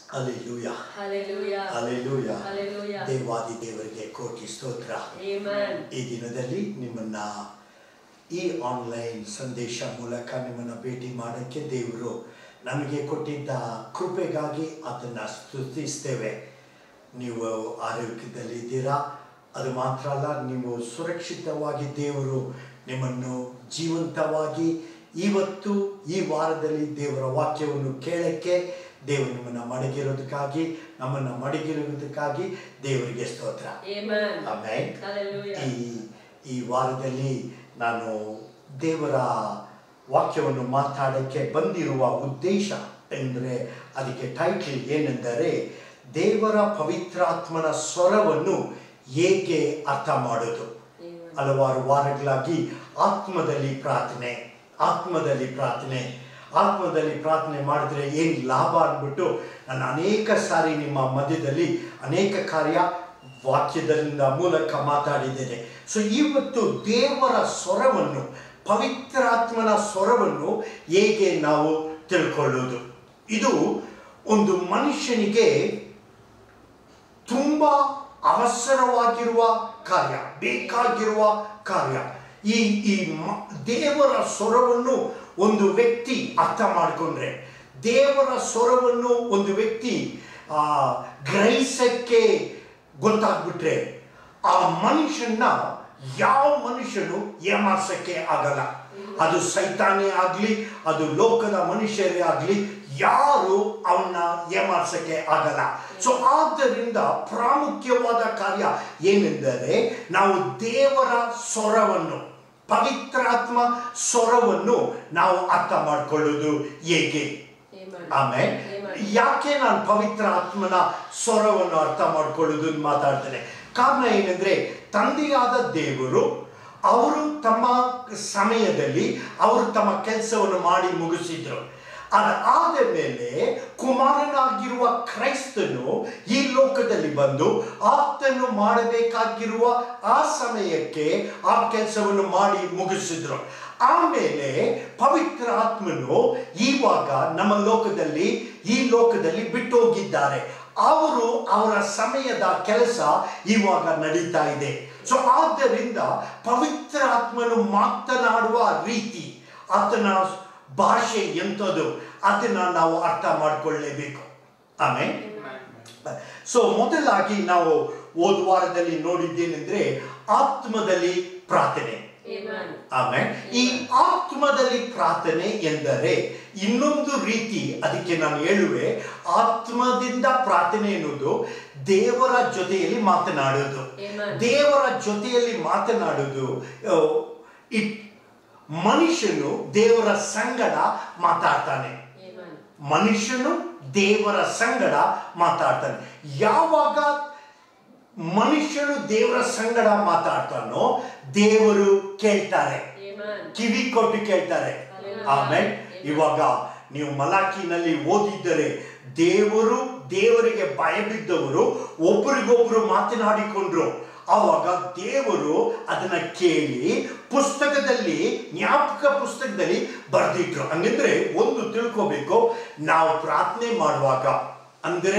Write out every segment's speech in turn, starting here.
Alleluia Hallelujah. Alleluia Hallelujah. ದೇವಾದಿ ದೇವರಿಗೆ ಕೋಟಿ ಸ್ತೋತ್ರ Amen. ಈ ದಿನದಲ್ಲಿ ನಿಮ್ಮನ್ನ ಈ ಆನ್ಲೈನ್ ಸಂದೇಶ ಮೂಲಕ ನಿಮ್ಮನ್ನ ಭೇಟಿ ಮಾಡೋಕ್ಕೆ ದೇವರು ನಮಗೆ ಕೊಟ್ಟಿದ್ದ ಕೃಪೆಗಾಗಿ ಅದನ್ನು ಸ್ತುತಿಸ್ತೇವೆ ನೀವು ಆರೋಗ್ಯದಲ್ಲಿದ್ದೀರಾ ಅದು ಮಾತ್ರ ಅಲ್ಲ ನೀವು ಸುರಕ್ಷಿತವಾಗಿ ದೇವರು ನಿಮ್ಮನ್ನು ಜೀವಂತವಾಗಿ ಇವತ್ತು ಈ ವಾರದಲ್ಲಿ ದೇವರ ವಾಕ್ಯವನ್ನು ಕೇಳಕ್ಕೆ ದೇವರು ನಿಮ್ಮನ್ನು ಮಡಗಿರೋದಕ್ಕಾಗಿ ನಮ್ಮನ್ನು ಮಡಗಿರುವುದಕ್ಕಾಗಿ ದೇವರಿಗೆ ಸ್ತೋತ್ರ Amen. ಆಮೇಲೆ Hallelujah. ಈ ಈ ವಾರದಲ್ಲಿ ನಾನು ದೇವರ ವಾಕ್ಯವನ್ನು ಮಾತಾಡಕ್ಕೆ ಬಂದಿರುವ ಉದ್ದೇಶ ಎಂದರೆ ಅದಕ್ಕೆ ಟೈಟಲ್ ಏನೆಂದರೆ ದೇವರ ಪವಿತ್ರಾತ್ಮನ ಸ್ವರವನ್ನು ಹೇಗೆ ಅರ್ಥ ಮಾಡೋದು Amen. ಹಲವಾರು ವಾರಗಳಾಗಿ ಆತ್ಮದಲ್ಲಿ ಪ್ರಾರ್ಥನೆ ಆತ್ಮದಲ್ಲಿ ಪ್ರಾರ್ಥನೆ ಆತ್ಮದಲ್ಲಿ ಪ್ರಾರ್ಥನೆ ಮಾಡಿದ್ರೆ ಏನು ಲಾಭ ಅಂದ್ಬಿಟ್ಟು ನಾನು ಅನೇಕ ಸಾರಿ ನಿಮ್ಮ ಮಧ್ಯದಲ್ಲಿ ಅನೇಕ ಕಾರ್ಯ ವಾಕ್ಯದಿಂದ ಮೂಲಕ ಮಾತಾಡಿದ್ದೇನೆ ಸೊ ಇವತ್ತು ದೇವರ ಸ್ವರವನ್ನು ಪವಿತ್ರಾತ್ಮನ ಸ್ವರವನ್ನು ಹೇಗೆ ನಾವು ತಿಳ್ಕೊಳ್ಳೋದು ಇದು ಒಂದು ಮನುಷ್ಯನಿಗೆ ತುಂಬ ಅವಸರವಾಗಿರುವ ಕಾರ್ಯ ಬೇಕಾಗಿರುವ ಕಾರ್ಯ ಈ ಈ ಮ- ದೇವರ ಸ್ವರವನ್ನು ಒಂದು ವ್ಯಕ್ತಿ ಅರ್ಥ ಮಾಡಿಕೊಂಡ್ರೆ ದೇವರ ಸ್ವರವನ್ನು ಒಂದು ವ್ಯಕ್ತಿ ಆ, ಗ್ರಹಿಸಕ್ಕೆ ಗೊತ್ತಾಗ್ಬಿಟ್ರೆ ಆ ಮನುಷ್ಯನ ಯಾವ ಮನುಷ್ಯನು ಏಮಾರ್ಸಕ್ಕೆ ಆಗಲ್ಲ ಅದು ಸೈತಾನೇ ಆಗಲಿ ಅದು ಲೋಕದ ಮನುಷ್ಯರೇ ಆಗಲಿ ಯಾರು ಅವನ್ನ ಏಮಾರ್ಸಕ್ಕೆ ಆಗಲ್ಲ ಸೊ ಆದ್ದರಿಂದ ಪ್ರಾಮುಖ್ಯವಾದ ಕಾರ್ಯ ಏನೆಂದರೆ ನಾವು ದೇವರ ಸ್ವರವನ್ನು ಪವಿತ್ರಾತ್ಮ ಸ್ವರವನ್ನು ನಾವು ಅರ್ಥ ಮಾಡಿಕೊಳ್ಳೋದು ಹೇಗೆ Amen. ಆಮೇಲೆ Amen. ಯಾಕೆ ನಾನು ಪವಿತ್ರ ಆತ್ಮನ ಸ್ವರವನ್ನು ಅರ್ಥ ಮಾಡ್ಕೊಳ್ಳೋದು ಅಂತ ಮಾತಾಡ್ತೇನೆ ಕಾರಣ ಏನಂದ್ರೆ ತಂದೆಯಾದ ದೇವರು ಅವರು ತಮ್ಮ ಸಮಯದಲ್ಲಿ ಅವರು ತಮ್ಮ ಕೆಲಸವನ್ನು ಮಾಡಿ ಮುಗಿಸಿದ್ರು ಅದಾದ ಮೇಲೆ ಕುಮಾರನಾಗಿರುವ ಕ್ರೈಸ್ತನು ಈ ಲೋಕದಲ್ಲಿ ಬಂದು ಆತನು ಮಾಡಬೇಕಾಗಿರುವ ಆ ಸಮಯಕ್ಕೆ ಆ ಕೆಲಸವನ್ನು ಮಾಡಿ ಮುಗಿಸಿದ್ರು ಆಮೇಲೆ ಪವಿತ್ರ ಆತ್ಮನು ಇವಾಗ ನಮ್ಮ ಲೋಕದಲ್ಲಿ ಈ ಲೋಕದಲ್ಲಿ ಬಿಟ್ಟು ಹೋಗಿದ್ದಾರೆ ಅವರು ಅವರ ಸಮಯದ ಕೆಲಸ ಇವಾಗ ನಡೀತಾ ಇದೆ ಸೊ ಆದ್ದರಿಂದ ಪವಿತ್ರ ಆತ್ಮನು ಮಾತನಾಡುವ ರೀತಿ ಆತನ ಭಾಷೆ ಎಂಥದ್ದು ಅದನ್ನ ನಾವು ಅರ್ಥ ಮಾಡಿಕೊಳ್ಳಲೇಬೇಕು ಆಮೇಲೆ ಸೊ ಮೊದಲಾಗಿ ನಾವು ಹೋದ ವಾರದಲ್ಲಿ ನೋಡಿದ್ದೇನೆಂದ್ರೆ ಆತ್ಮದಲ್ಲಿ ಪ್ರಾರ್ಥನೆ Amen. ಆಮೇಲೆ ಈ ಆತ್ಮದಲ್ಲಿ ಪ್ರಾರ್ಥನೆ ಎಂದರೆ ಇನ್ನೊಂದು ರೀತಿ ಅದಕ್ಕೆ ನಾನು ಹೇಳುವೆ ಆತ್ಮದಿಂದ ಪ್ರಾರ್ಥನೆ ಎನ್ನುವುದು ದೇವರ ಜೊತೆಯಲ್ಲಿ ಮಾತನಾಡೋದು Amen. ದೇವರ ಜೊತೆಯಲ್ಲಿ ಮಾತನಾಡೋದು ಆ, ಇಟ್ ಮನುಷ್ಯನು ದೇವರ ಸಂಗಡ ಮಾತಾಡ್ತಾನೆ Amen. ಮನುಷ್ಯನು ದೇವರ ಸಂಗಡ ಮಾತಾಡ್ತಾನೆ ಯಾವಾಗ ಮನುಷ್ಯನು ದೇವರ ಸಂಗಡ ಮಾತಾಡ್ತಾನೋ ದೇವರು ಕೇಳ್ತಾರೆ Amen. ಕಿವಿ ಕೊಟ್ಟು ಕೇಳ್ತಾರೆ Hallelujah. ಆಮೇಲೆ ಇವಾಗ ನೀವು ಮಲಾಕಿನಲ್ಲಿ ಓದಿದ್ದರೆ ದೇವರು ದೇವರಿಗೆ ಭಯ ಬಿದ್ದವರು ಒಬ್ರಿಗೊಬ್ರು ಮಾತನಾಡಿಕೊಂಡ್ರು ಆವಾಗ ದೇವರು ಅದನ್ನ ಕೇಳಿ ಪುಸ್ತಕದಲ್ಲಿ ಜ್ಞಾಪಕ ಪುಸ್ತಕದಲ್ಲಿ ಬರೆದಿಟ್ರು ಹಂಗಂದ್ರೆ ಒಂದು ತಿಳ್ಕೋಬೇಕು ನಾವು ಪ್ರಾರ್ಥನೆ ಮಾಡುವಾಗ ಅಂದ್ರೆ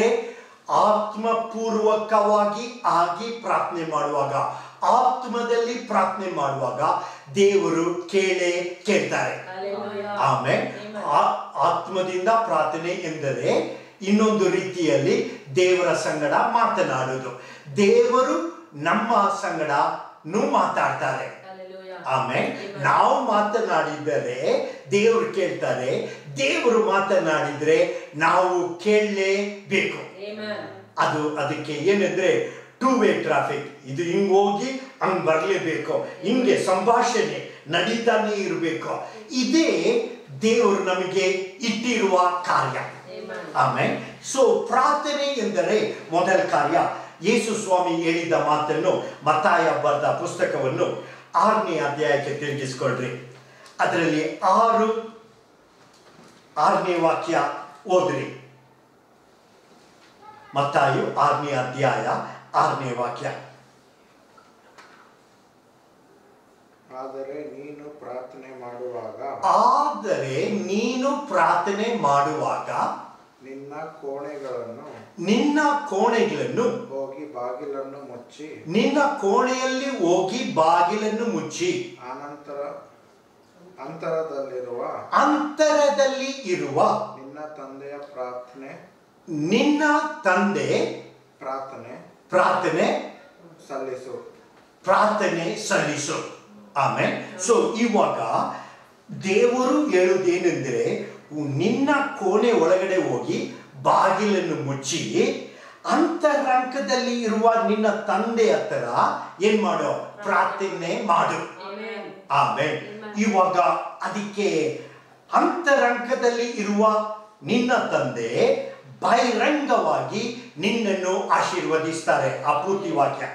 ಆತ್ಮಪೂರ್ವಕವಾಗಿ ಆಗಿ ಪ್ರಾರ್ಥನೆ ಮಾಡುವಾಗ ಆತ್ಮದಲ್ಲಿ ಪ್ರಾರ್ಥನೆ ಮಾಡುವಾಗ ದೇವರು ಕೇಳೇ ಕೇಳ್ತಾರೆ Hallelujah. ಆಮೇಲೆ Amen. ಆ- ಆತ್ಮದಿಂದ ಪ್ರಾರ್ಥನೆ ಎಂದರೆ ಇನ್ನೊಂದು ರೀತಿಯಲ್ಲಿ ದೇವರ ಸಂಗಡ ಮಾತನಾಡುವುದು ದೇವರು ನಮ್ಮ ಸಂಗಡನು ಮಾತಾಡ್ತಾರೆ Hallelujah. ಆಮೇಲೆ Amen. ನಾವು ಮಾತನಾಡಿದರೆ ದೇವರು ಕೇಳ್ತಾರೆ ದೇವರು ಮಾತನಾಡಿದ್ರೆ ನಾವು ಕೇಳಲೇಬೇಕು Amen. ಅದು ಅದಕ್ಕೆ ಏನಂದ್ರೆ ಟೂ ವೇ ಟ್ರಾಫಿಕ್ ಇದು ಹಿಂಗ್ ಹೋಗಿ ಹಂಗ್ ಬರ್ಲೇಬೇಕು ಹಿಂಗೆ ಸಂಭಾಷಣೆ ನಡೀತಾನೆ ಇರಬೇಕು ಇದೇ ದೇವರು ನಮಗೆ ಇಟ್ಟಿರುವ ಕಾರ್ಯ Amen. ಆಮೇಲೆ ಸೊ ಪ್ರಾರ್ಥನೆ ಎಂದರೆ ಮೊದಲ ಕಾರ್ಯ ಯೇಸು ಸ್ವಾಮಿ ಹೇಳಿದ ಮಾತನ್ನು ಮತ್ತಾಯ ಬರೆದ ಪುಸ್ತಕವನ್ನು ಆರನೇ ಅಧ್ಯಾಯಕ್ಕೆ ತಿರುಗಿಸ್ಕೊಳ್ರಿ ಅದರಲ್ಲಿ ಆರು ಆರನೇ ವಾಕ್ಯ ಓದ್ರಿ ಮತ್ತಾಯು ಆರನೇ ಅಧ್ಯಾಯ ಆರನೇ ವಾಕ್ಯ ಆದರೆ ನೀನು ಪ್ರಾರ್ಥನೆ ಮಾಡುವಾಗ ಆದರೆ ನೀನು ಪ್ರಾರ್ಥನೆ ಮಾಡುವಾಗ ನಿನ್ನ ಕೋಣೆಗಳನ್ನು ನಿನ್ನ ಕೋಣೆಗಳನ್ನು ಹೋಗಿ ಬಾಗಿಲನ್ನು ಮುಚ್ಚಿ ನಿನ್ನ ಕೋಣೆಯಲ್ಲಿ ಹೋಗಿ ಬಾಗಿಲನ್ನು ಮುಚ್ಚಿ ಆನಂತರ ಅಂತರದಲ್ಲಿರುವ ಅಂತರದಲ್ಲಿ ಇರುವ ನಿನ್ನ ತಂದೆಯ ಪ್ರಾರ್ಥನೆ ನಿನ್ನ ತಂದೆ ಪ್ರಾರ್ಥನೆ ಪ್ರಾರ್ಥನೆ ಸಲ್ಲಿಸು ಪ್ರಾರ್ಥನೆ ಸಲ್ಲಿಸು ಆಮೇಲೆ ಸೊ ಇವಾಗ ದೇವರು ಹೇಳುವುದೇನೆಂದರೆ ನಿನ್ನ ಕೋಣೆ ಒಳಗಡೆ ಹೋಗಿ ಬಾಗಿಲನ್ನು ಮುಚ್ಚಿ ಅಂತರಂಗದಲ್ಲಿ ಇರುವ ನಿನ್ನ ತಂದೆ ಹತ್ರ ಏನ್ ಮಾಡೋ ಪ್ರಾರ್ಥನೆ ಮಾಡು ಆಮೆನ್ ಆಮೇಲೆ ಇವಾಗ ಅದಕ್ಕೆ ಅಂತರಂಗದಲ್ಲಿ ಇರುವ ನಿನ್ನ ತಂದೆ ಬಹಿರಂಗವಾಗಿ ನಿನ್ನನ್ನು ಆಶೀರ್ವದಿಸ್ತಾರೆ ಆ ಪೂರ್ತಿ ವಾಕ್ಯ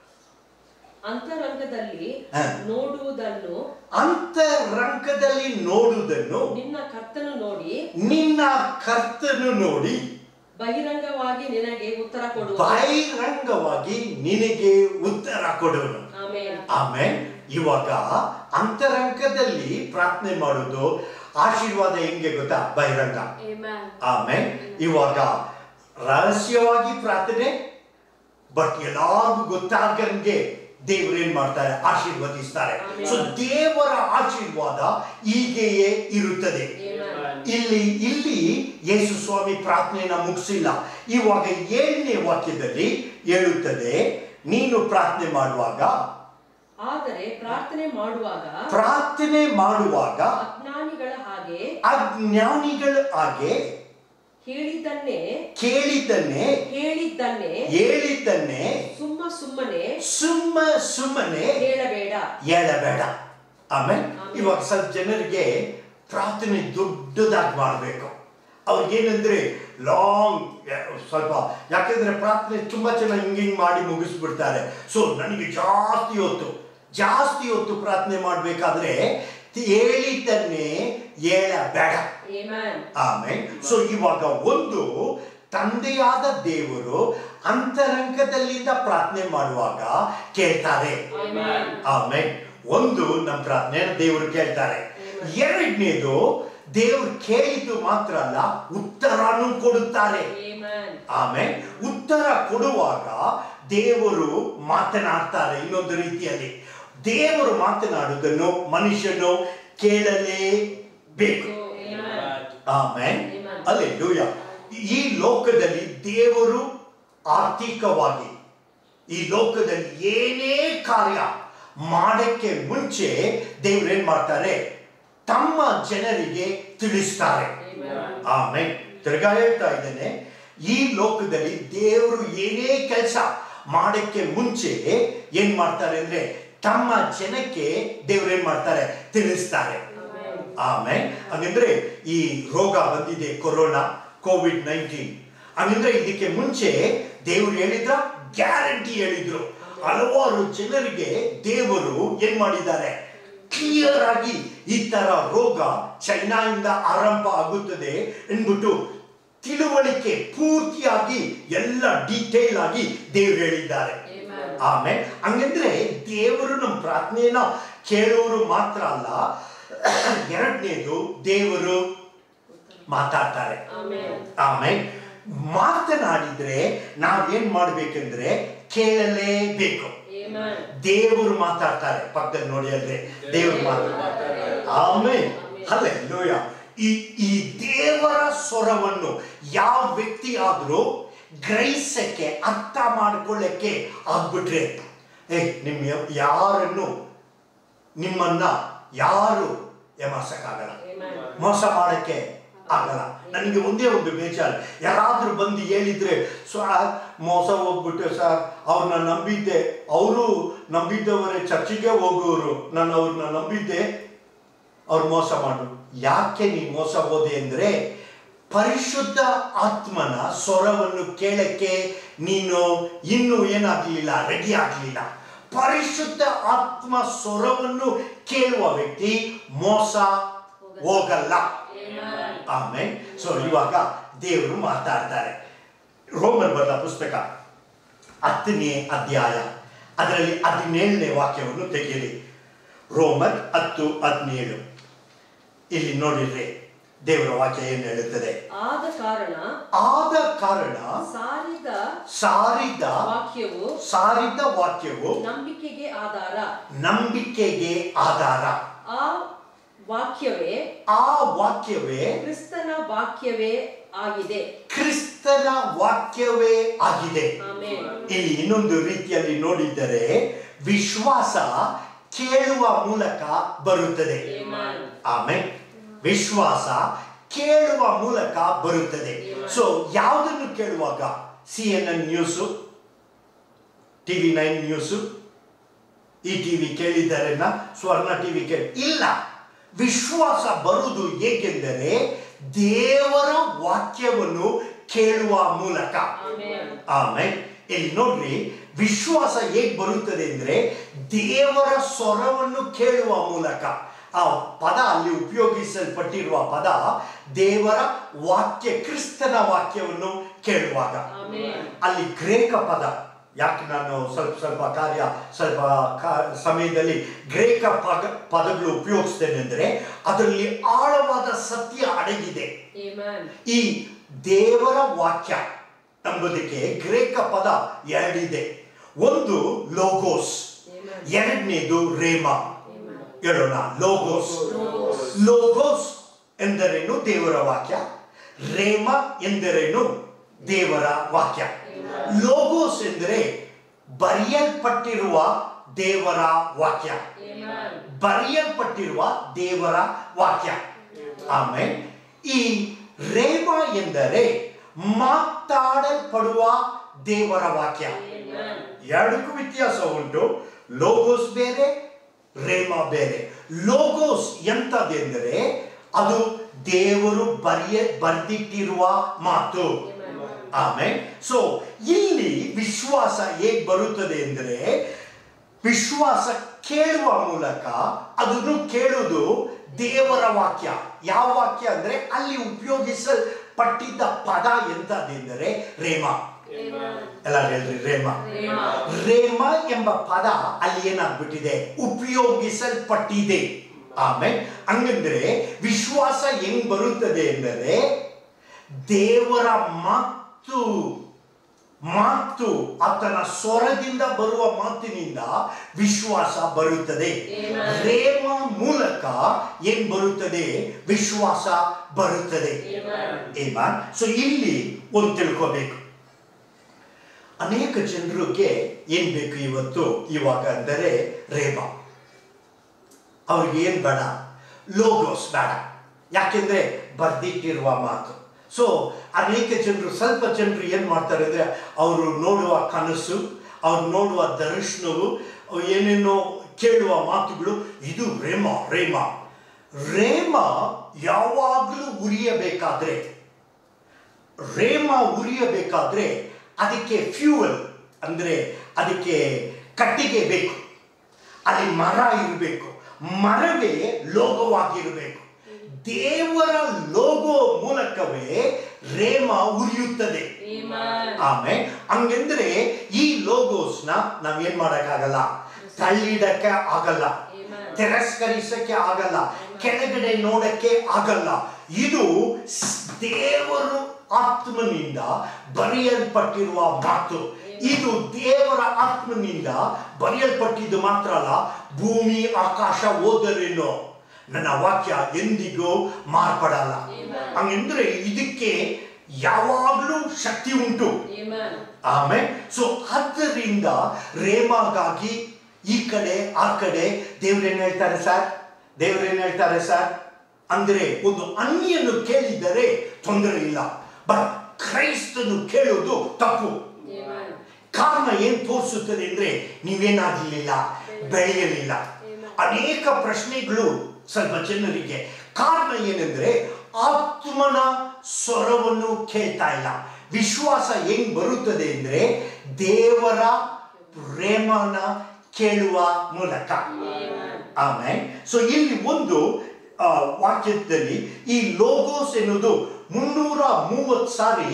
ಅಂತರಂಗದಲ್ಲಿ ಹ. ನೋಡುವುದನ್ನು ಅಂತರಂಗದಲ್ಲಿ ನೋಡುವುದನ್ನು ನಿನ್ನ ಕರ್ತನು ನೋಡಿ ನಿನ್ನ ಕರ್ತನು ನೋಡಿ ಬಹಿರಂಗವಾಗಿ ನಿನಗೆ ಉತ್ತರ ಕೊಡುವ ಬಹಿರಂಗವಾಗಿ ನಿನಗೆ ಉತ್ತರ ಕೊಡುವನು ಆಮೇನ್ ಆಮೇಲೆ ಇವಾಗ ಅಂತರಂಗದಲ್ಲಿ ಪ್ರಾರ್ಥನೆ ಮಾಡೋದು ಆಶೀರ್ವಾದ ಹೆಂಗೆ ಗೊತ್ತಾ ಬಹಿರಂಗ Amen. ಆಮೇಲೆ ಇವಾಗ ರಹಸ್ಯವಾಗಿ ಪ್ರಾರ್ಥನೆ ಬಟ್ ಎಲ್ಲಾರ್ಗೂ ಗೊತ್ತಾಗಂಗೆ ದೇವರೇನ್ ಮಾಡ್ತಾರೆ ಆಶೀರ್ವದಿಸ್ತಾರೆ Amen. ಸೊ ದೇವರ ಆಶೀರ್ವಾದ ಹೀಗೆಯೇ ಇರುತ್ತದೆ Amen. ಇಲ್ಲಿ ಇಲ್ಲಿ ಯೇಸು ಸ್ವಾಮಿ ಪ್ರಾರ್ಥನೆಯನ್ನ ಮುಗಿಸಿಲ್ಲ ಇವಾಗ ಏಳನೇ ವಾಕ್ಯದಲ್ಲಿ ಹೇಳುತ್ತದೆ ನೀನು ಪ್ರಾರ್ಥನೆ ಮಾಡುವಾಗ ಆದರೆ ಪ್ರಾರ್ಥನೆ ಮಾಡುವಾಗ ಪ್ರಾರ್ಥನೆ ಮಾಡುವಾಗ ಅಜ್ಞಾನಿಗಳ ಹಾಗೆ ಅಜ್ಞಾನಿಗಳ ಹಾಗೆ ಹೇಳಿದ್ದನ್ನೇ ಕೇಳಿದ್ದನ್ನೇ ಹೇಳಿದ್ದನ್ನೇ ಹೇಳಿದ್ದನ್ನೇ ಸುಮ್ಮ ಸುಮ್ಮನೆ ಸುಮ್ಮ ಸುಮ್ಮನೆ ಹೇಳಬೇಡ ಹೇಳಬೇಡ ಆಮೇಲೆ ಆಮೇಲೆ. ಇವಾಗ ಸ್ವಲ್ಪ ಜನರಿಗೆ ಪ್ರಾರ್ಥನೆ ದೊಡ್ಡದಾಗಿ ಮಾಡಬೇಕು ಅವ್ರಿಗೇನಂದ್ರೆ ಲಾಂಗ್ ಸ್ವಲ್ಪ ಯಾಕೆಂದ್ರೆ ಪ್ರಾರ್ಥನೆ ತುಂಬಾ ಚೆನ್ನಾಗಿ ಹಿಂಗೆ ಹಿಂಗೆ ಮಾಡಿ ಮುಗಿಸ್ಬಿಡ್ತಾರೆ ಸೊ ನನಗೆ ಜಾಸ್ತಿ ಹೊತ್ತು ಜಾಸ್ತಿ ಹೊತ್ತು ಪ್ರಾರ್ಥನೆ ಮಾಡಬೇಕಾದ್ರೆ ಹೇಳಿದ್ದನ್ನೇ ಹೇಳಬೇಡ Amen. ಆಮೇಲೆ ಸೊ ಇವಾಗ ಒಂದು ತಂದೆಯಾದ ದೇವರು ಅಂತರಂಗದಲ್ಲಿಂದ ಪ್ರಾರ್ಥನೆ ಮಾಡುವಾಗ ಕೇಳ್ತಾರೆ Amen. ಆಮೇಲೆ ಒಂದು ನಮ್ಮ ಪ್ರಾರ್ಥನೆ ದೇವರು ಕೇಳ್ತಾರೆ ಎರಡನೇದು ದೇವರು ಕೇಳಿದ್ದು ಮಾತ್ರ ಅಲ್ಲ ಉತ್ತರನೂ ಕೊಡುತ್ತಾರೆ Amen. ಆಮೇಲೆ ಉತ್ತರ ಕೊಡುವಾಗ ದೇವರು ಮಾತನಾಡ್ತಾರೆ ಇನ್ನೊಂದು ರೀತಿಯಲ್ಲಿ ದೇವರು ಮಾತನಾಡುವುದನ್ನು ಮನುಷ್ಯನು ಕೇಳಲೇಬೇಕು Amen. ಆಮೇಲೆ Amen. ಅಲ್ಲೆಲೂಯ ಈ ಲೋಕದಲ್ಲಿ ದೇವರು ಆರ್ಥಿಕವಾಗಿ ಈ ಲೋಕದಲ್ಲಿ ಏನೇ ಕಾರ್ಯ ಮಾಡಕ್ಕೆ ಮುಂಚೆ ದೇವ್ರು ಏನ್ ಮಾಡ್ತಾರೆ ತಮ್ಮ ಜನರಿಗೆ ತಿಳಿಸ್ತಾರೆ Amen. ಆಮೇಲೆ ತಿರ್ಗಾ ಹೇಳ್ತಾ ಇದ್ದೇನೆ ಈ ಲೋಕದಲ್ಲಿ ದೇವರು ಏನೇ ಕೆಲಸ ಮಾಡಕ್ಕೆ ಮುಂಚೆ ಏನ್ ಮಾಡ್ತಾರೆ ಅಂದ್ರೆ ತಮ್ಮ ಜನಕ್ಕೆ ದೇವ್ರು ಏನ್ ಮಾಡ್ತಾರೆ ತಿಳಿಸ್ತಾರೆ Amen. ಆಮೇಲೆ ಹಂಗಂದ್ರೆ ಈ ರೋಗ ಬಂದಿದೆ ಕೊರೋನಾ ಕೋವಿಡ್ ನೈನ್ಟೀನ್ ಹಂಗಂದ್ರೆ ಇದಕ್ಕೆ ಮುಂಚೆ ದೇವರು ಹೇಳಿದ್ರ ಗ್ಯಾರಂಟಿ ಹೇಳಿದ್ರು ಹಲವಾರು ಜನರಿಗೆ ದೇವರು ಏನ್ ಮಾಡಿದ್ದಾರೆ ಕ್ಲಿಯರ್ ಆಗಿ ಈ ತರ ರೋಗ ಚೈನಾದಿಂದ ಆರಂಭ ಆಗುತ್ತದೆ ಎಂದ್ಬಿಟ್ಟು ತಿಳುವಳಿಕೆ ಪೂರ್ತಿಯಾಗಿ ಎಲ್ಲ ಡೀಟೇಲ್ ಆಗಿ ದೇವರು ಹೇಳಿದ್ದಾರೆ Amen. ಆಮೇಲೆ ಹಂಗಂದ್ರೆ ದೇವರು ನಮ್ಮ ಪ್ರಾರ್ಥನೆಯನ್ನ ಕೇಳೋರು ಮಾತ್ರ ಅಲ್ಲ ಎರಡನೇದು ದೇವರು ಮಾತಾಡ್ತಾರೆ Amen. ಆಮೇಲೆ ಮಾತನಾಡಿದ್ರೆ ನಾವೇನ್ ಮಾಡ್ಬೇಕಂದ್ರೆ ಕೇಳಲೇಬೇಕು Amen. ದೇವರು ಮಾತಾಡ್ತಾರೆ ಪಕ್ಕದಲ್ಲಿ ನೋಡಿ ಅಂದ್ರೆ ದೇವರು ಮಾತಾಡ್ತಾರೆ ಆಮೇಲೆ ಅಲ್ಲೇ ಲೋಯ ಈ ಈ ದೇವರ ಸ್ವರವನ್ನು ಯಾವ ವ್ಯಕ್ತಿ ಆದ್ರೂ ಗ್ರಹಿಸಕ್ಕೆ ಅರ್ಥ ಮಾಡ್ಕೊಳ್ಳಕ್ಕೆ ಆಗ್ಬಿಟ್ರೆ ಏ ನಿಮ್ ಯ- ಯಾರನ್ನು ನಿಮ್ಮನ್ನ ಯಾರು ಎಮರ್ಸಕ್ಕಾಗಲ್ಲ Amen. ಮೋಸ ಮಾಡಕ್ಕೆ ಆಗಲ್ಲ ನನಗೆ ಒಂದೇ ಒಂದು ಬೇಜಾರು ಯಾರಾದ್ರೂ ಬಂದು ಹೇಳಿದ್ರೆ ಸರ್ ಮೋಸ ಹೋಗ್ಬಿಟ್ಟೆ ಸರ್ ಅವ್ರನ್ನ ನಂಬಿದ್ದೆ ಅವರು ನಂಬಿದ್ದವರೇ ಚರ್ಚಿಗೆ ಹೋಗುವವರು ನಾನು ಅವ್ರನ್ನ ನಂಬಿದ್ದೆ ಅವ್ರು ಮೋಸ ಮಾಡು ಯಾಕೆ ನೀ ಮೋಸ ಹೋದೆ ಅಂದ್ರೆ ಪರಿಶುದ್ಧ ಆತ್ಮನ ಸ್ವರವನ್ನು ಕೇಳಕ್ಕೆ ನೀನು ಇನ್ನೂ ಏನಾಗ್ಲಿಲ್ಲ ರೆಡಿ ಆಗ್ಲಿಲ್ಲ ಪರಿಶುದ್ಧ ಆತ್ಮ ಸ್ವರವನ್ನು ಕೇಳುವ ವ್ಯಕ್ತಿ ಮೋಸ ಹೋಗಲ್ಲ Amen. ಆಮೇಲೆ ಸೊ ಇವಾಗ ದೇವರು ಮಾತಾಡ್ತಾರೆ ರೋಮನ್ ಬರೆದ ಪುಸ್ತಕ ಹತ್ತನೇ ಅಧ್ಯಾಯ ಅದರಲ್ಲಿ ಹದಿನೇಳನೇ ವಾಕ್ಯವನ್ನು ತೆಗೆಯಿರಿ ರೋಮನ್ ಹತ್ತು ಹದಿನೇಳು ಇಲ್ಲಿ ನೋಡಿದ್ರೆ ದೇವರ ವಾಕ್ಯ ಏನು ಹೇಳುತ್ತದೆ ಆದ ಕಾರಣ ಆದ ಕಾರಣ ಸಾರಿದ ಸಾರಿದ ವಾಕ್ಯವು ಸಾರಿದ ವಾಕ್ಯವು ನಂಬಿಕೆಗೆ ಆಧಾರ ನಂಬಿಕೆಗೆ ಆಧಾರ ಆ ವಾಕ್ಯವೇ ಆ ವಾಕ್ಯವೇ ಕ್ರಿಸ್ತನ ವಾಕ್ಯವೇ ಆಗಿದೆ ಕ್ರಿಸ್ತನ ವಾಕ್ಯವೇ ಆಗಿದೆ ಆಮೇನ್ ಇಲ್ಲಿ ಇನ್ನೊಂದು ರೀತಿಯಲ್ಲಿ ನೋಡಿದರೆ ವಿಶ್ವಾಸ ಕೇಳುವ ಮೂಲಕ ಬರುತ್ತದೆ Amen. ಆಮೇಲೆ ವಿಶ್ವಾಸ ಕೇಳುವ ಮೂಲಕ ಬರುತ್ತದೆ ಸೊ ಯಾವುದನ್ನು ಕೇಳುವಾಗ C N N news TV nine news E TV ಕೇಳಿದ್ದಾರೆನ ಸ್ವರ್ಣ ಟಿವಿ ಕೇಳಿ ಇಲ್ಲ ವಿಶ್ವಾಸ ಬರುವುದು ಏಕೆಂದರೆ ದೇವರ ವಾಕ್ಯವನ್ನು ಕೇಳುವ ಮೂಲಕ ಆಮೇನ್ ಆಮೇಲೆ ಇಲ್ಲಿ ನೋಡ್ರಿ ವಿಶ್ವಾಸ ಹೇಗೆ ಬರುತ್ತದೆ ಅಂದ್ರೆ ದೇವರ ಸ್ವರವನ್ನು ಕೇಳುವ ಮೂಲಕ ಆ ಪದ ಅಲ್ಲಿ ಉಪಯೋಗಿಸಲ್ಪಟ್ಟಿರುವ ಪದ ದೇವರ ವಾಕ್ಯ ಕ್ರಿಸ್ತನ ವಾಕ್ಯವನ್ನು ಕೇಳುವಾಗ ಆಮೇನ್ ಅಲ್ಲಿ ಗ್ರೇಕ ಪದ ಯಾಕೆ ನಾನು ಸ್ವಲ್ಪ ಸ್ವಲ್ಪ ಕಾರ್ಯ ಸ್ವಲ್ಪ ಕಾ- ಸಮಯದಲ್ಲಿ ಗ್ರೇಕ ಪದ ಪದಗಳು ಉಪಯೋಗಿಸ್ತೇನೆ ಅಂದರೆ ಅದರಲ್ಲಿ ಆಳವಾದ ಸತ್ಯ ಅಡಗಿದೆ Amen. ಈ ದೇವರ ವಾಕ್ಯ ಎಂಬುದಕ್ಕೆ ಗ್ರೇಕ ಪದ ಎರಡಿದೆ ಒಂದು ಲೋಗೋಸ್ Amen. ಎರಡನೇದು ರೇಮ Amen. ಹೇಳೋಣ ಲೋಗೋಸ್ Logos. ಲೋಗೋಸ್ ಎಂದರೇನು ದೇವರ ವಾಕ್ಯ ರೇಮ ಎಂದರೇನು ದೇವರ ವಾಕ್ಯ ಲೋಗೋಸ್ ಎಂದರೆ ಬರೆಯಲ್ಪಟ್ಟಿರುವ ದೇವರ ವಾಕ್ಯ Amen. ಬರೆಯಲ್ಪಟ್ಟಿರುವ ದೇವರ ವಾಕ್ಯ ಆಮೇಲೆ ಈ ರೇಮ ಎಂದರೆ ಮಾತಾಡಲ್ಪಡುವ ದೇವರ ವಾಕ್ಯ Amen. ಎರಡಕ್ಕೂ ವ್ಯತ್ಯಾಸ ಉಂಟು ಲೋಗೋಸ್ ಬೇರೆ ರೇಮ ಬೇರೆ ಲೋಗೋಸ್ ಎಂತದೆಂದರೆ ಅದು ದೇವರು ಬರೆಯ ಬರೆದಿಟ್ಟಿರುವ ಮಾತು ಆಮೇಲೆ ಸೊ ಇಲ್ಲಿ ವಿಶ್ವಾಸ ಹೇಗೆ ಬರುತ್ತದೆ ಅಂದರೆ ವಿಶ್ವಾಸ ಕೇಳುವ ಮೂಲಕ ಅದನ್ನು ಕೇಳುವುದು ದೇವರ ವಾಕ್ಯ ಯಾವ ವಾಕ್ಯ ಅಂದ್ರೆ ಅಲ್ಲಿ ಉಪಯೋಗಿಸಲ್ಪಟ್ಟಿದ್ದ ಪದ ಎಂತದೆಂದರೆ ರೇಮ Amen. ಎಲ್ಲ ಹೇಳ್ರಿ ರೇಮ ರೇಮ. ರೇಮ ಎಂಬ ಪದ ಅಲ್ಲಿ ಏನಾಗ್ಬಿಟ್ಟಿದೆ ಉಪಯೋಗಿಸಲ್ಪಟ್ಟಿದೆ ಆಮೇಲೆ ಹಂಗಂದ್ರೆ ವಿಶ್ವಾಸ ಹೆಂಗ್ ಬರುತ್ತದೆ ಎಂದರೆ ದೇವರ ಮಾತು ಮಾತು ಆತನ ಸ್ವರದಿಂದ ಬರುವ ಮಾತಿನಿಂದ ವಿಶ್ವಾಸ ಬರುತ್ತದೆ Amen. ರೇಮ ಮೂಲಕ ಏನ್ ಬರುತ್ತದೆ ವಿಶ್ವಾಸ ಬರುತ್ತದೆ Amen. ಸೊ ಇಲ್ಲಿ ಒಂದು ತಿಳ್ಕೋಬೇಕು ಅನೇಕ ಜನರಿಗೆ ಏನ್ ಬೇಕು ಇವತ್ತು ಇವಾಗ ಅಂದರೆ ರೇಮ ಅವ್ರಿಗೆ ಏನ್ ಬೇಡ ಲೋಗೋಸ್ ಬೇಡ ಯಾಕೆಂದ್ರೆ ಬರ್ದಿಟ್ಟಿರುವ ಮಾತು ಸೊ ಅನೇಕ ಜನರು ಸ್ವಲ್ಪ ಜನರು ಏನ್ ಮಾಡ್ತಾರೆ ಅಂದ್ರೆ ಅವರು ನೋಡುವ ಕನಸು ಅವ್ರು ನೋಡುವ ದರ್ಶನವು ಅವು ಏನೇನೋ ಕೇಳುವ ಮಾತುಗಳು ಇದು ರೇಮ ರೇಮ ರೇಮ ಯಾವಾಗಲೂ ಉರಿಯಬೇಕಾದ್ರೆ ರೇಮ ಉರಿಯಬೇಕಾದ್ರೆ ಅದಕ್ಕೆ ಫ್ಯೂಯಲ್ ಅಂದ್ರೆ ಅದಕ್ಕೆ ಕಟ್ಟಿಗೆ ಬೇಕು ಅಲ್ಲಿ ಮರ ಇರಬೇಕು ಮರವೇ ಲೋಗವಾಗಿರಬೇಕು ದೇವರ ಲೋಗೋ ಮೂಲಕವೇ ರೇಮ ಉರಿಯುತ್ತದೆ Amen. ಆಮೇಲೆ ಹಂಗಂದ್ರೆ ಈ ಲೋಗೋಸ್ನ ನಾವೇನ್ ಮಾಡಕ್ಕಾಗಲ್ಲ ತಳ್ಳಿಡಕ್ಕೆ ಆಗಲ್ಲ Amen. ತಿರಸ್ಕರಿಸಕ್ಕೆ ಆಗಲ್ಲ ಕೆಳಗಡೆ ನೋಡಕ್ಕೆ ಆಗಲ್ಲ ಇದು ಸ್- ದೇವರು ಆತ್ಮನಿಂದ ಬರೆಯಲ್ಪಟ್ಟಿರುವ ಮಾತು ಇದು ದೇವರ ಆತ್ಮನಿಂದ ಬರೆಯಲ್ಪಟ್ಟಿದ್ದು ಮಾತ್ರ ಅಲ್ಲ ಭೂಮಿ ಆಕಾಶ ಓದರೇನೋ ನನ್ನ ವಾಕ್ಯ ಎಂದಿಗೂ ಮಾರ್ಪಡಲ್ಲ Amen. ಹಂಗಂದ್ರೆ ಇದಕ್ಕೆ ಯಾವಾಗಲೂ ಶಕ್ತಿ ಉಂಟು Amen. ಆಮೇಲೆ ಸೊ ಆದ್ದರಿಂದ ರೇಮಾಗಾಗಿ ಈ ಕಡೆ ಆ ಕಡೆ ದೇವ್ರೇನ್ ಹೇಳ್ತಾರೆ ಸರ್ ದೇವ್ರೇನ್ ಹೇಳ್ತಾರೆ ಸರ್ ಅಂದ್ರೆ ಒಂದು ಅನ್ಯನು ಕೇಳಿದರೆ ತೊಂದರೆ ಇಲ್ಲ ಬಟ್ ಕ್ರೈಸ್ತನು ಕೇಳೋದು ತಪ್ಪು Amen. ಕಾರಣ ಏನ್ ತೋರಿಸುತ್ತದೆ ಅಂದ್ರೆ ನೀವೇನಾಗಲಿಲ್ಲ ಬೆಳೆಯಲಿಲ್ಲ ಅನೇಕ ಪ್ರಶ್ನೆಗಳು ಸ್ವಲ್ಪ ಜನರಿಗೆ ಕಾರಣ ಏನೆಂದ್ರೆ ಆತ್ಮನ ಸ್ವರವನ್ನು ಕೇಳ್ತಾ ಇಲ್ಲ ವಿಶ್ವಾಸ ಹೆಂಗ್ ಬರುತ್ತದೆ ಅಂದ್ರೆ ದೇವರ ಪ್ರೇಮನ ಕೇಳುವ ಮೂಲಕ ಆಮೇಲೆ ಸೊ ಇಲ್ಲಿ ಒಂದು ಆ, ವಾಕ್ಯದಲ್ಲಿ ಈ ಲೋಗೋಸ್ ಎನ್ನುವುದು ಮುನ್ನೂರ ಮೂವತ್ತು ಸಾರಿ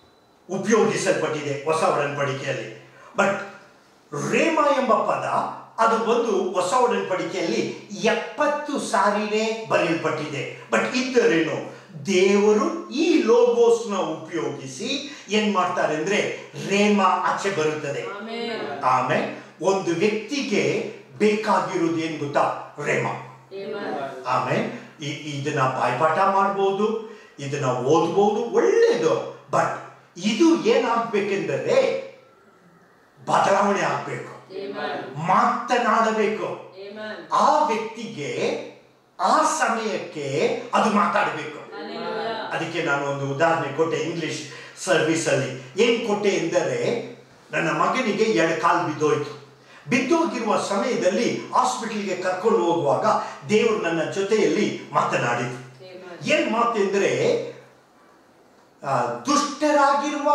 ಉಪಯೋಗಿಸಲ್ಪಟ್ಟಿದೆ ಹೊಸ ಒಡன்பಡಿಕೆಯಲ್ಲಿ ಬಟ್ ರೇಮ ಎಂಬ ಪದ ಅದು ಬಂದು ಹೊಸ ಒಡன்பಡಿಕೆಯಲ್ಲಿ ಎಪ್ಪತ್ತು ಸಾರಿನೇ ಬರೆಯಲ್ಪಟ್ಟಿದೆ ಬಟ್ ಇದ್ದರೇನು ದೇವರು ಈ ಲೋಗೋಸ್ನ ಉಪಯೋಗಿಸಿ ಏನ್ ಮಾಡ್ತಾರೆ ಅಂದ್ರೆ ರೇಮ ಆಚೆ ಬರುತ್ತದೆ Amen. ಆಮೇಲೆ ಒಂದು ವ್ಯಕ್ತಿಗೆ ಬೇಕಾಗಿರುವುದು ಏನ್ ಗೊತ್ತಾ ರೇಮ Amen. ಆಮೇಲೆ ಈ- ಇದನ್ನ ಬಾಯ್ಪಾಠ ಮಾಡ್ಬೋದು ಇದನ್ನ ಓದ್ಬೋದು ಒಳ್ಳೇದು ಬಟ್ ಇದು ಏನಾಗ್ಬೇಕೆಂದರೆ ಬದಲಾವಣೆ ಆಗ್ಬೇಕು Amen. ಮಾತನಾಡಬೇಕು Amen. ಆ ವ್ಯಕ್ತಿಗೆ ಆ ಸಮಯಕ್ಕೆ ಅದು ಮಾತಾಡಬೇಕು Hallelujah. ಅದಕ್ಕೆ ನಾನು ಒಂದು ಉದಾಹರಣೆ ಕೊಟ್ಟೆ ಇಂಗ್ಲಿಷ್ ಸರ್ವಿಸ್ ಅಲ್ಲಿ ಏನ್ ಕೊಟ್ಟೆ ಎಂದರೆ ನನ್ನ ಮಗನಿಗೆ ಎರಡು ಕಾಲು ಬಿದ್ದೋಯ್ತು ಬಿದ್ದೋಗಿರುವ ಸಮಯದಲ್ಲಿ ಹಾಸ್ಪಿಟಲ್ಗೆ ಕರ್ಕೊಂಡು ಹೋಗುವಾಗ ದೇವರು ನನ್ನ ಜೊತೆಯಲ್ಲಿ ಮಾತನಾಡಿದ್ರು Amen. ಏನ್ ಮಾತೆಂದ್ರೆ ಆ, ದುಷ್ಟರಾಗಿರುವ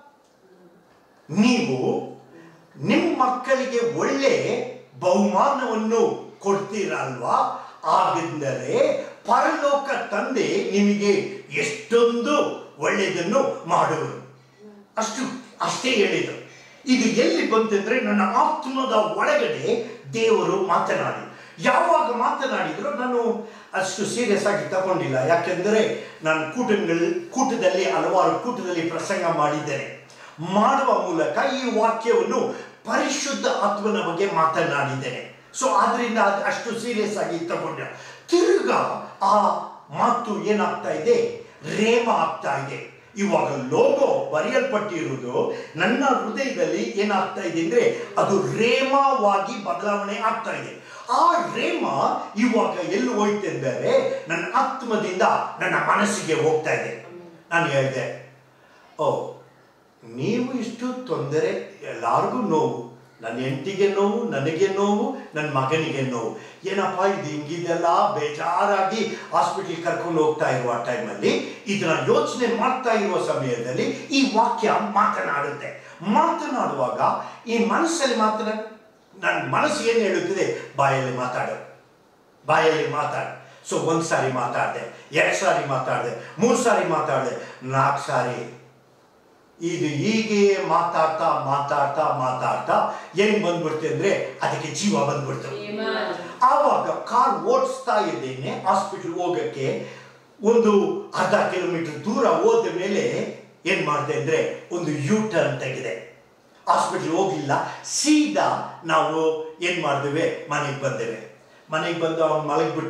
ನೀವು ನಿಮ್ಮ ಮಕ್ಕಳಿಗೆ ಒಳ್ಳೆ ಬಹುಮಾನವನ್ನು ಕೊಡ್ತೀರಲ್ವಾ ಹಾಗೆಂದರೆ ಪರಲೋಕ ತಂದೆ ನಿಮಗೆ ಎಷ್ಟೊಂದು ಒಳ್ಳೆಯದನ್ನು ಮಾಡುವರು ಅಷ್ಟು ಅಷ್ಟೇ ಹೇಳಿದರು ಇದು ಎಲ್ಲಿ ಬಂತೆಂದ್ರೆ ನನ್ನ ಆತ್ಮದ ಒಳಗಡೆ ದೇವರು ಮಾತನಾಡಿ ಯಾವಾಗ ಮಾತನಾಡಿದ್ರು ನಾನು ಅಷ್ಟು ಸೀರಿಯಸ್ ಆಗಿ ತಗೊಂಡಿಲ್ಲ ಯಾಕೆಂದರೆ ನಾನು ಕೂಟಗಳು ಕೂಟದಲ್ಲಿ ಹಲವಾರು ಕೂಟದಲ್ಲಿ ಪ್ರಸಂಗ ಮಾಡಿದ್ದೇನೆ ಮಾಡುವ ಮೂಲಕ ಈ ವಾಕ್ಯವನ್ನು ಪರಿಶುದ್ಧ ಆತ್ಮನ ಬಗ್ಗೆ ಮಾತನಾಡಿದ್ದೇನೆ ಸೊ ಆದ್ರಿಂದ ಅದು ಅಷ್ಟು ಸೀರಿಯಸ್ ಆಗಿ ತಗೊಂಡ ತಿರ್ಗಾ ಆ ಮಾತು ಏನಾಗ್ತಾ ಇದೆ ರೇಮ ಆಗ್ತಾ ಇದೆ ಇವಾಗ ಲೋಗೋ ಬರೆಯಲ್ಪಟ್ಟಿರುವುದು ನನ್ನ ಹೃದಯದಲ್ಲಿ ಏನಾಗ್ತಾ ಇದೆ ಅಂದ್ರೆ ಅದು ರೇಮವಾಗಿ ಬದಲಾವಣೆ ಆಗ್ತಾ ಇದೆ ಆ ರೇಮ ಇವಾಗ ಎಲ್ಲಿ ಹೋಯ್ತೆಂದರೆ ನನ್ನ ಆತ್ಮದಿಂದ ನನ್ನ ಮನಸ್ಸಿಗೆ ಹೋಗ್ತಾ ಇದೆ ನಾನು ಹೇಳಿದೆ ಓ ನೀವು ಇಷ್ಟು ತೊಂದರೆ ಎಲ್ಲರಿಗೂ ನೋವು ನನ್ನ ಹೆಂಡತಿಗೆ ನೋವು ನನಗೆ ನೋವು ನನ್ನ ಮಗನಿಗೆ ನೋವು ಏನಪ್ಪ ಇದು ಹಿಂಗಿದೆಲ್ಲ ಬೇಜಾರಾಗಿ ಹಾಸ್ಪಿಟಲ್ ಕರ್ಕೊಂಡು ಹೋಗ್ತಾ ಇರುವ ಟೈಮಲ್ಲಿ ಇದನ್ನ ಯೋಚನೆ ಮಾಡ್ತಾ ಇರುವ ಸಮಯದಲ್ಲಿ ಈ ವಾಕ್ಯ ಮಾತನಾಡುತ್ತೆ ಮಾತನಾಡುವಾಗ ಈ ಮನಸ್ಸಲ್ಲಿ ಮಾತನಾಡ ನನ್ನ ಮನಸ್ಸು ಏನು ಹೇಳುತ್ತದೆ ಬಾಯಲ್ಲಿ ಮಾತಾಡು ಬಾಯಲ್ಲಿ ಮಾತಾಡು ಸೊ ಒಂದು ಸಾರಿ ಮಾತಾಡಿದೆ ಎರಡು ಸಾರಿ ಮಾತಾಡಿದೆ ಮೂರು ಸಾರಿ ಮಾತಾಡಿದೆ ನಾಲ್ಕು ಸಾರಿ ಇದು ಹೀಗೆ ಮಾತಾಡ್ತಾ ಮಾತಾಡ್ತಾ ಮಾತಾಡ್ತಾ ಏನ್ ಬಂದ್ಬಿಡ್ತೆ ಅಂದ್ರೆ ಅದಕ್ಕೆ ಜೀವ ಬಂದ್ಬಿಡ್ತು Amen. ಆವಾಗ ಕಾರ್ ಓಡಿಸ್ತಾ ಇದ್ದೇನೆ ಹಾಸ್ಪಿಟಲ್ ಹೋಗಕ್ಕೆ ಒಂದು ಅರ್ಧ ಕಿಲೋಮೀಟರ್ ದೂರ ಹೋದ ಮೇಲೆ ಏನ್ ಮಾಡಿದೆ ಅಂದ್ರೆ ಒಂದು ಯೂ ಟರ್ನ್ ತೆಗೆದೆ ಹಾಸ್ಪಿಟಲ್ ಹೋಗ್ಲಿಲ್ಲ ಸೀದಾ ನಾವು ಏನ್ ಮಾಡಿದೇವೆ ಮನೆಗೆ ಬಂದೇವೆ ಮನೆಗೆ ಬಂದು ಅವನು ಮಲಗಿಬಿಟ್ಟ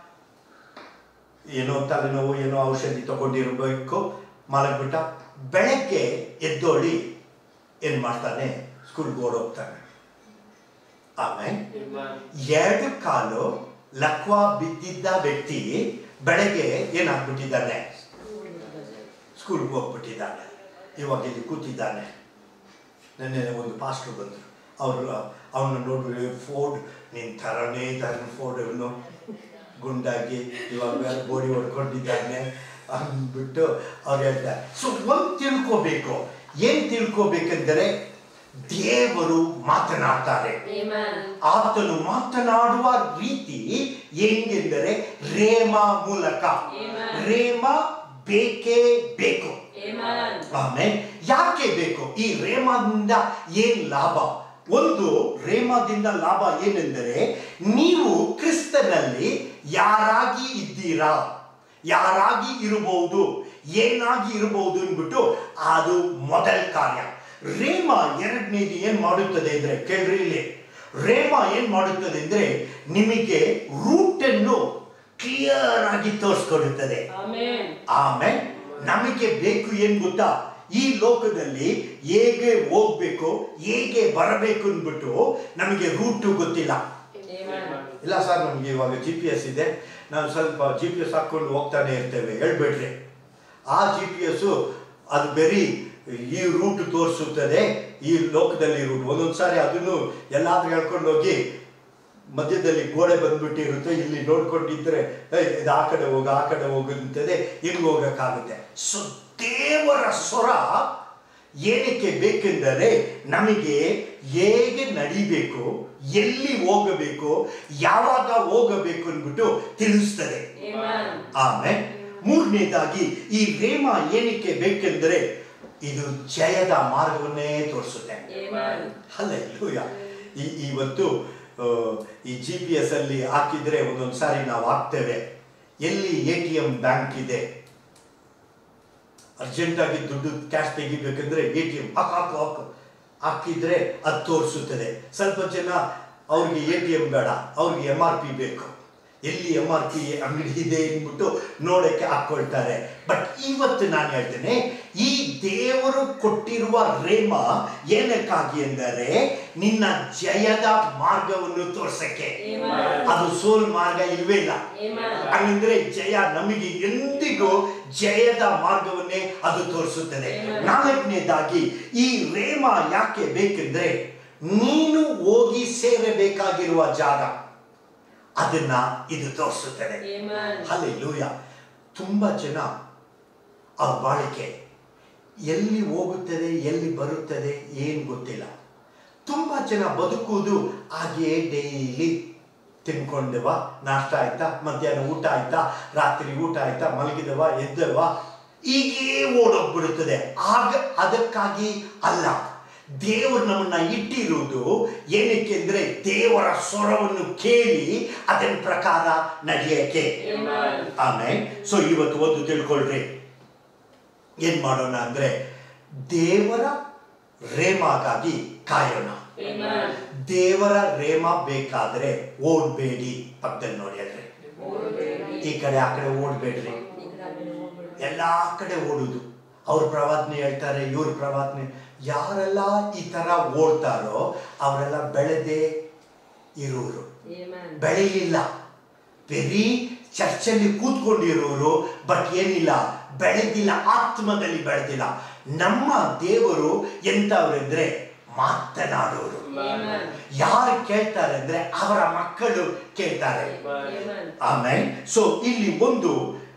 ಏನೋ ತಲೆನೋವು ಏನೋ ಔಷಧಿ ತಗೊಂಡಿರ್ಬೇಕು ಮಲಗ್ಬಿಟ್ಟ ಬೆಳಗ್ಗೆ ಎದ್ದೋಳಿ ಏನ್ ಮಾಡ್ತಾನೆ ಸ್ಕೂಲ್ಗೆ ಓಡೋಗ್ತಾನೆ ಆಮೇಲೆ ಎರಡು ಕಾಲು ಲಕ್ವ ಬಿದ್ದಿದ್ದ ವ್ಯಕ್ತಿ ಬೆಳಗ್ಗೆ ಏನಾಗ್ಬಿಟ್ಟಿದ್ದಾನೆ ಸ್ಕೂಲ್ಗೆ ಹೋಗ್ಬಿಟ್ಟಿದ್ದಾನೆ ಇವಾಗ ಇಲ್ಲಿ ಕೂತಿದ್ದಾನೆ ನೆನ್ನೆ ಒಂದು ಪಾಸ್ಟರ್ ಬಂದರು ಅವರು ಅವನು ನೋಡಿ ಫೋರ್ಡ್ ನಿನ್ನ ಥರನೇ ಇದ್ದಾನೆ ಫೋರ್ಡ್ ಅವನು ಗುಂಡಾಗಿ ಇವಾಗ ಬೋಡಿ ಹೊಡ್ಕೊಂಡಿದ್ದಾನೆ ಅಂದ್ಬಿಟ್ಟು ಅವ್ರು ಹೇಳ್ತಾರೆ ಸೊ ಒಂದು ತಿಳ್ಕೋಬೇಕು ಏನು ತಿಳ್ಕೋಬೇಕೆಂದರೆ ದೇವರು ಮಾತನಾಡ್ತಾರೆ Amen. ಆತನು ಮಾತನಾಡುವ ರೀತಿ ಹೆಂಗೆಂದರೆ ರೇಮ ಮೂಲಕ Amen. ರೇಮ ಬೇಕೇ ಬೇಕು Amen. ಆಮೇಲೆ ಯಾಕೆ ಬೇಕು ಈ ರೇಮದಿಂದ ಏನ್ ಲಾಭ ಒಂದು ರೇಮದಿಂದ ಲಾಭ ಏನೆಂದರೆ ನೀವು ಕ್ರಿಸ್ತನಲ್ಲಿ ಯಾರಾಗಿ ಇದ್ದೀರಾ ಯಾರಾಗಿ ಇರಬಹುದು ಏನಾಗಿ ಇರಬಹುದು ಅಂದ್ಬಿಟ್ಟು ಅದು ಮೊದಲ ಕಾರ್ಯ ರೇಮ ಎರಡನೇದು ಏನ್ ಮಾಡುತ್ತದೆ ಅಂದ್ರೆ ಕೇಳ್ರಿ ಇಲ್ಲಿ ರೇಮ ಏನ್ ಮಾಡುತ್ತದೆ ಅಂದ್ರೆ ನಿಮಗೆ ರೂಟ್ ಅನ್ನು ಕ್ಲಿಯರ್ ಆಗಿ ತೋರಿಸ್ಕೊಡುತ್ತದೆ Amen. ಆಮೇಲೆ ನಮಗೆ ಬೇಕು ಏನ್ ಗೊತ್ತಾ ಈ ಲೋಕದಲ್ಲಿ ಹೇಗೆ ಹೋಗ್ಬೇಕು ಹೇಗೆ ಬರಬೇಕು ಅಂದ್ಬಿಟ್ಟು ನಮಗೆ ರೂಟು ಗೊತ್ತಿಲ್ಲ Amen. ಇಲ್ಲ ಸರ್ ನಮಗೆ ಇವಾಗ ಜಿ ಪಿ ಎಸ್ ಇದೆ ನಾವು ಸ್ವಲ್ಪ ಜಿ ಪಿ ಎಸ್ ಹಾಕ್ಕೊಂಡು ಹೋಗ್ತಾನೆ ಇರ್ತೇವೆ ಹೇಳ್ಬೇಡ್ರಿ ಆ ಜಿ ಪಿ ಎಸ್ ಅದು ಬರೀ ಈ ರೂಟ್ ತೋರಿಸುತ್ತದೆ ಈ ಲೋಕದಲ್ಲಿ ರೂಟ್ ಒಂದೊಂದು ಸಾರಿ ಅದನ್ನು ಎಲ್ಲಾದ್ರೂ ಹೇಳ್ಕೊಂಡು ಹೋಗಿ ಮಧ್ಯದಲ್ಲಿ ಗೋಡೆ ಬಂದ್ಬಿಟ್ಟಿರುತ್ತೆ ಇಲ್ಲಿ ನೋಡ್ಕೊಂಡಿದ್ರೆ ಏಯ್ ಇದು ಆ ಕಡೆ ಹೋಗ ಆ ಕಡೆ ಹೋಗುತ್ತದೆ ಹಿಂಗೆ ಹೋಗಕ್ಕಾಗುತ್ತೆ ಸೊ ದೇವರ ಸ್ವರ ಏನಕ್ಕೆ ಬೇಕೆಂದರೆ ನಮಗೆ ಹೇಗೆ ನಡಿಬೇಕು ಎಲ್ಲಿ ಹೋಗಬೇಕು ಯಾವಾಗ ಹೋಗಬೇಕು ಅಂದ್ಬಿಟ್ಟು ತಿಳಿಸ್ತದೆ Amen. ಆಮೇಲೆ ಮೂರನೇದಾಗಿ ಈ ರೇಮ ಏನಕ್ಕೆ ಬೇಕೆಂದರೆ ಇದು ಜಯದ ಮಾರ್ಗವನ್ನೇ ತೋರಿಸುತ್ತೆ Amen. ಅಲ್ಲೆಲ್ಲೂಯ ಈ ಇವತ್ತು ಆ, ಈ ಜಿ ಪಿ ಎಸ್ ಅಲ್ಲಿ ಹಾಕಿದ್ರೆ ಒಂದೊಂದು ಸಾರಿ ನಾವು ಹಾಕ್ತೇವೆ ಎಲ್ಲಿ ಎ ಟಿ ಎಂ ಬ್ಯಾಂಕ್ ಇದೆ ಅರ್ಜೆಂಟಾಗಿ ದುಡ್ಡು ಕ್ಯಾಶ್ ತೆಗಿಬೇಕಂದ್ರೆ ಎ ಟಿ ಎಂ ಹಾಕು ಹಾಕು ಹಾಕು ಹಾಕಿದ್ರೆ ಅದು ತೋರಿಸುತ್ತದೆ ಸ್ವಲ್ಪ ಜನ ಅವ್ರಿಗೆ ಎ ಟಿ ಎಂ ಬೇಡ ಅವ್ರಿಗೆ ಎಮ್ ಆರ್ ಪಿ ಬೇಕು ಎಲ್ಲಿ ಎಮ್ ಆರ್ ಪಿ ಅಂಗಡಿ ಇದೆ ಅಂದ್ಬಿಟ್ಟು ನೋಡಕ್ಕೆ ಹಾಕೊಳ್ತಾರೆ ಬಟ್ ಇವತ್ತು ನಾನು ಹೇಳ್ತೇನೆ ಈ ದೇವರು ಕೊಟ್ಟಿರುವ ರೇಮ ಏನಕ್ಕಾಗಿ ಎಂದರೆ ನಿನ್ನ ಜಯದ ಮಾರ್ಗವನ್ನು ತೋರ್ಸಕ್ಕೆ Amen. ಅದು ಸೋಲ್ ಮಾರ್ಗ ಇಲ್ವೇ ಇಲ್ಲ Amen. ಹಂಗಂದ್ರೆ ಜಯ ನಮಗೆ ಎಂದಿಗೂ ಜಯದ ಮಾರ್ಗವನ್ನೇ ಅದು ತೋರಿಸುತ್ತದೆ Amen. ನಾಲ್ಕನೇದಾಗಿ ಈ ರೇಮ ಯಾಕೆ ಬೇಕೆಂದ್ರೆ ನೀನು ಹೋಗಿ ಸೇರಬೇಕಾಗಿರುವ ಜಾಗ ಅದನ್ನ ಇದು ತೋರಿಸುತ್ತದೆ Amen. ಹಲ್ಲೆಲೂಯ ತುಂಬಾ ಜನ ಆ ಬಾಳಿಕೆ ಎಲ್ಲಿ ಹೋಗುತ್ತದೆ ಎಲ್ಲಿ ಬರುತ್ತದೆ ಏನು ಗೊತ್ತಿಲ್ಲ ತುಂಬಾ ಜನ ಬದುಕುವುದು ಹಾಗೆಯೇ ಡೈಲಿ ತಿನ್ಕೊಂಡವ ನಾಷ್ಟ ಆಯ್ತಾ ಮಧ್ಯಾಹ್ನ ಊಟ ಆಯ್ತಾ ರಾತ್ರಿ ಊಟ ಆಯ್ತಾ ಮಲಗಿದವ ಎದ್ದವ ಹೀಗೇ ಓಡೋಗ್ಬಿಡುತ್ತದೆ ಆಗ ಅದಕ್ಕಾಗಿ ಅಲ್ಲ ದೇವರು ನಮ್ಮನ್ನ ಇಟ್ಟಿರುವುದು ಏನಕ್ಕೆ ಅಂದ್ರೆ ದೇವರ ಸ್ವರವನ್ನು ಕೇಳಿ ಅದರ ಪ್ರಕಾರ ನಡೆಯಕ್ಕೆ Amen. ಆಮೇಲೆ ಸೊ ಇವತ್ತು ಒಂದು ತಿಳ್ಕೊಳ್ರಿ ಏನ್ ಮಾಡೋಣ ಅಂದ್ರೆ ದೇವರ ರೇಮಾಗಾಗಿ ಕಾಯೋಣ Amen. ದೇವರ ರೇಮ ಬೇಕಾದ್ರೆ ಓಡ್ಬೇಡಿ ಪಕ್ಕದಲ್ಲಿ ನೋಡಿ ಹೇಳ್ರಿ ಈ ಕಡೆ ಆ ಕಡೆ ಓಡ್ಬೇಡ್ರಿ ಎಲ್ಲಾ ಕಡೆ ಓಡುದು ಅವ್ರ ಪ್ರವಾದನೆ ಹೇಳ್ತಾರೆ ಇವ್ರ ಪ್ರವಾದನೆ ಯಾರೆಲ್ಲ ಈ ತರ ಓಡ್ತಾರೋ ಅವರೆಲ್ಲ ಬೆಳೆದೇ ಇರುವರು Amen. ಬೆಳೆಯಲಿಲ್ಲ ಬರೀ ಚರ್ಚಲ್ಲಿ ಕೂತ್ಕೊಂಡಿರೋರು ಬಟ್ ಏನಿಲ್ಲ ಬೆಳೆದಿಲ್ಲ ಆತ್ಮದಲ್ಲಿ ಬೆಳೆದಿಲ್ಲ ನಮ್ಮ ದೇವರು ಎಂತವ್ರೆಂದ್ರೆ ಮಾತನಾಡೋರು Amen. ಯಾರು ಕೇಳ್ತಾರೆ ಅಂದ್ರೆ ಅವರ ಮಕ್ಕಳು ಕೇಳ್ತಾರೆ Amen. ಆಮೇಲೆ ಸೊ ಇಲ್ಲಿ ಒಂದು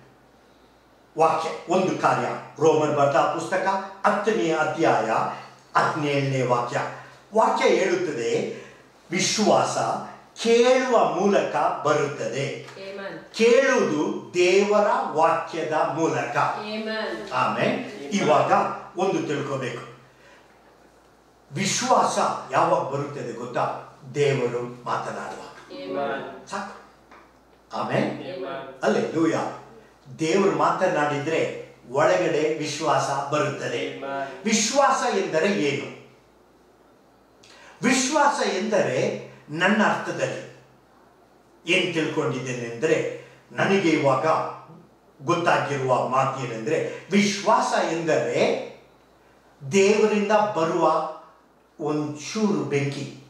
ವಾಕ್ಯ ಒಂದು ಕಾರ್ಯ ರೋಮನ್ ಬರ್ದ ಪುಸ್ತಕ ಹತ್ತನೇ ಅಧ್ಯಾಯ ಹದಿನೇಳನೇ ವಾಕ್ಯ ವಾಕ್ಯ ಹೇಳುತ್ತದೆ ವಿಶ್ವಾಸ ಕೇಳುವ ಮೂಲಕ ಬರುತ್ತದೆ Amen. ಕೇಳುವುದು ದೇವರ ವಾಕ್ಯದ ಮೂಲಕ Amen. ಆಮೇಲೆ ಇವಾಗ ಒಂದು ತಿಳ್ಕೋಬೇಕು ವಿಶ್ವಾಸ ಯಾವಾಗ ಬರುತ್ತದೆ ಗೊತ್ತಾ ದೇವರು ಮಾತನಾಡುವಾಗ Amen. ಸಾಕು ಆಮೇಲೆ Amen. ಅಲ್ಲೇ ಲೂಯ ದೇವರು ಮಾತನಾಡಿದ್ರೆ ಒಳಗಡೆ ವಿಶ್ವಾಸ ಬರುತ್ತದೆ ವಿಶ್ವಾಸ ಎಂದರೆ ಏನು ವಿಶ್ವಾಸ ಎಂದರೆ ನನ್ನ ಅರ್ಥದಲ್ಲಿ ಏನ್ ತಿಳ್ಕೊಂಡಿದ್ದೇನೆ ಅಂದ್ರೆ ನನಗೆ ಇವಾಗ ಗೊತ್ತಾಗಿರುವ ಮಾತೇನೆಂದ್ರೆ ವಿಶ್ವಾಸ ಎಂದರೆ ದೇವರಿಂದ ಬರುವ ಒಂಚೂರು ಬೆಂಕಿ